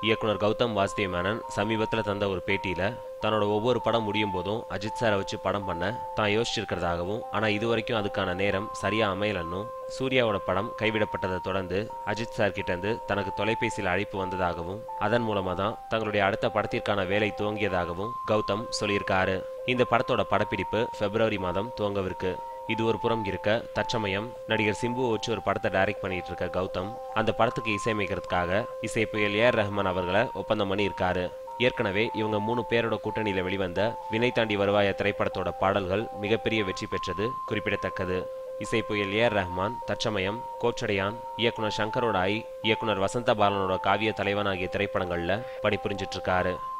இயக்குனர் கௌதம் வாசுதேவ் மேனன் சமீபத்தில் தந்த ஒரு பேட்டியில தன்னோட ஒவ்வொரு படம் முடியும் போதும் அஜித் சாரை வச்சு படம் பண்ண தான் யோசிச்சிருக்கிறதாகவும் ஆனா இது வரைக்கும் அதுக்கான நேரம் சரியா அமையலன்னும் சூர்யாவோட படம் கைவிடப்பட்டதை தொடர்ந்து அஜித் சார் கிட்ட இருந்து தனக்கு தொலைபேசியில் அழைப்பு வந்ததாகவும் அதன் மூலமா தான் தங்களுடைய அடுத்த படத்திற்கான வேலை துவங்கியதாகவும் கௌதம் சொல்லியிருக்காரு இந்த படத்தோட படப்பிடிப்பு பிப்ரவரி மாதம் துவங்கவிருக்கு இது ஒரு புறம் இருக்க தற்சமயம் நடிகர் சிம்பு வச்சு ஒரு படத்தை டைரக்ட் பண்ணிட்டு இருக்க கௌதம் அந்த படத்துக்கு இசையமைக்கிறதுக்காக இசை புயல் ஏஆர் ரஹ்மான் அவர்களை ஒப்பந்தம் பண்ணி இருக்காரு ஏற்கனவே இவங்க மூணு பேரோட கூட்டணியில வெளிவந்த வினை தாண்டி வருவாய திரைப்படத்தோட பாடல்கள் மிகப்பெரிய வெற்றி பெற்றது குறிப்பிடத்தக்கது இசை புயல் ஏஆர் ரஹ்மான் தற்சமயம் கோச்சடையான் இயக்குனர் சங்கரோட ஐ இயக்குனர் வசந்த பாலனோட காவிய தலைவன் ஆகிய திரைப்படங்கள்ல பணிபுரிஞ்சிட்டு இருக்காரு